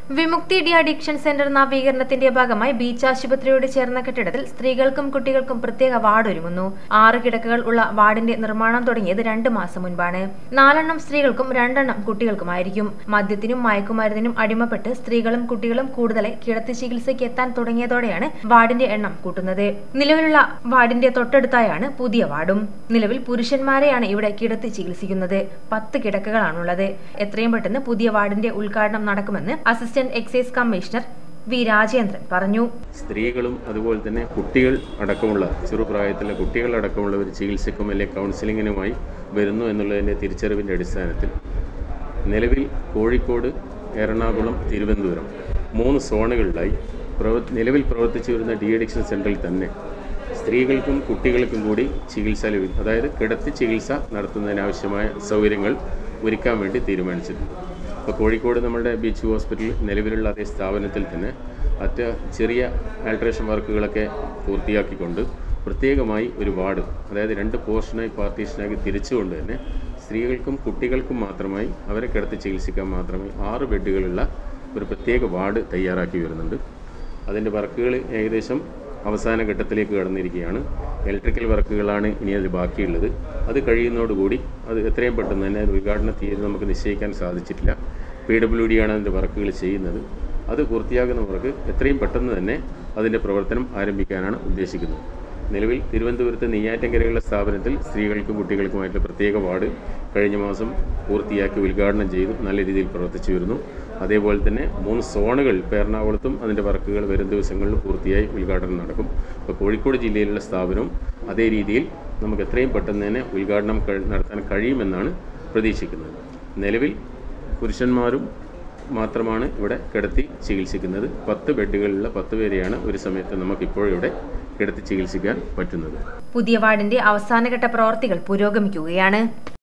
വിമുക്തി de addiction centre നവീകരണത്തിന്റെ ഭാഗമായി beach ആശുപത്രിയോട് ചേർന്ന കെട്ടിടത്തിൽ സ്ത്രീകൾക്കും കുട്ടികൾക്കും പ്രത്യേക വാർഡ് ഒരുങ്ങുന്നു ആറ് കിടക്കകൾ ഉള്ള വാർഡിന്റെ നിർമ്മാണം തുടങ്ങിയത് രണ്ട് മാസം മുൻപാണ് നാലെണ്ണം സ്ത്രീകൾക്കും രണ്ടെണ്ണം കുട്ടികൾക്കുമായിരിക്കും മദ്യത്തിനും മയക്കുമരുന്നിനും അടിമപ്പെട്ട് സ്ത്രീകളും കുട്ടികളും കൂടുതലായി കിടത്തി ചികിത്സയ്ക്ക് എത്താൻ തുടങ്ങിയതോടെയാണ് വാർഡിന്റെ എണ്ണം കൂട്ടുന്നത് നിലവിലുള്ള വാർഡിന്റെ തൊട്ടടുത്തായാണ് പുതിയ വാർഡും നിലവിൽ പുരുഷന്മാരെയാണ് ഇവിടെ കിടത്തി ചികിത്സിക്കുന്നത് പത്ത് കിടക്കകളാണുള്ളത് എത്രയും പെട്ടെന്ന് പുതിയ വാർഡിന്റെ ഉദ്ഘാടനം നടക്കുമെന്ന് assistant excise commissioner V Rajendran പറഞ്ഞു സ്ത്രീകളും അതുപോലെ തന്നെ കുട്ടികൾ അടക്കമുള്ള ചെറുപ്രായത്തിലെ കുട്ടികൾ അടക്കമുള്ളവർ ചികിത്സയ്ക്കും അല്ലെങ്കിൽ കൗൺസിലിങ്ങിനുമായി വരുന്നു എന്നുള്ളതിൻ്റെ തിരിച്ചറിവിൻ്റെ അടിസ്ഥാനത്തിൽ നിലവിൽ കോഴിക്കോട് എറണാകുളം തിരുവനന്തപുരം മൂന്ന് സോണുകളിലായി പ്രവ നിലവിൽ പ്രവർത്തിച്ചു വരുന്ന ഡി അഡിക്ഷൻ സെൻറ്ററിൽ തന്നെ സ്ത്രീകൾക്കും കുട്ടികൾക്കും കൂടി ചികിത്സ ലഭിക്കും അതായത് കിടത്തി ചികിത്സ നടത്തുന്നതിനാവശ്യമായ സൗകര്യങ്ങൾ ഒരുക്കാൻ വേണ്ടി തീരുമാനിച്ചിട്ടുണ്ട് ഇപ്പോൾ കോഴിക്കോട് നമ്മുടെ ബീച്ച് ഹോസ്പിറ്റൽ നിലവിലുള്ള അതേ സ്ഥാപനത്തിൽ തന്നെ അറ്റ ചെറിയ ആൾട്രേഷൻ വർക്കുകളൊക്കെ പൂർത്തിയാക്കിക്കൊണ്ട് പ്രത്യേകമായി ഒരു വാർഡ് അതായത് രണ്ട് പോർഷനായി പാർട്ടീഷനാക്കി തിരിച്ചുകൊണ്ട് തന്നെ സ്ത്രീകൾക്കും കുട്ടികൾക്കും മാത്രമായി അവരെ കിടത്തി ചികിത്സിക്കാൻ മാത്രമായി ആറ് ബെഡുകളുള്ള ഒരു പ്രത്യേക വാർഡ് തയ്യാറാക്കി വരുന്നുണ്ട് അതിൻ്റെ വർക്കുകൾ ഏകദേശം അവസാന ഘട്ടത്തിലേക്ക് കടന്നിരിക്കുകയാണ് ഇലക്ട്രിക്കൽ വർക്കുകളാണ് ഇനി അതിൽ ബാക്കിയുള്ളത് അത് കഴിയുന്നതോടുകൂടി അത് എത്രയും പെട്ടെന്ന് തന്നെ അതിൻ്റെ ഉദ്ഘാടന തീയതി നമുക്ക് നിശ്ചയിക്കാൻ സാധിച്ചിട്ടില്ല പി ഡബ്ല്യു ഡി ആണ് അതിൻ്റെ വർക്കുകൾ ചെയ്യുന്നത് അത് പൂർത്തിയാകുന്നവർക്ക് എത്രയും പെട്ടെന്ന് തന്നെ അതിൻ്റെ പ്രവർത്തനം ആരംഭിക്കാനാണ് ഉദ്ദേശിക്കുന്നത് നിലവിൽ തിരുവനന്തപുരത്ത് നെയ്യാറ്റങ്കരയുള്ള സ്ഥാപനത്തിൽ സ്ത്രീകൾക്കും കുട്ടികൾക്കുമായിട്ടുള്ള പ്രത്യേക വാർഡ് കഴിഞ്ഞ മാസം പൂർത്തിയാക്കി ഉദ്ഘാടനം ചെയ്തു നല്ല രീതിയിൽ പ്രവർത്തിച്ചു വരുന്നു അതേപോലെ തന്നെ മൂന്ന് സോണുകൾ ഇപ്പോൾ എറണാകുളത്തും അതിൻ്റെ വർക്കുകൾ വരും ദിവസങ്ങളിൽ പൂർത്തിയായി ഉദ്ഘാടനം നടക്കും ഇപ്പോൾ കോഴിക്കോട് ജില്ലയിലുള്ള സ്ഥാപനവും അതേ രീതിയിൽ നമുക്ക് എത്രയും പെട്ടെന്ന് തന്നെ ഉദ്ഘാടനം കഴി- നടത്താൻ കഴിയുമെന്നാണ് പ്രതീക്ഷിക്കുന്നത് നിലവിൽ പുരുഷന്മാരും മാത്രമാണ് ഇവിടെ കിടത്തി ചികിത്സിക്കുന്നത് പത്ത് ബെഡുകളുള്ള പത്ത് പേരെയാണ് ഒരു സമയത്ത് നമുക്കിപ്പോൾ ഇവിടെ കിടത്തി ചികിത്സിക്കാൻ പറ്റുന്നത് പുതിയ വാർഡിന്റെ അവസാനഘട്ട പ്രവർത്തികൾ പുരോഗമിക്കുകയാണ്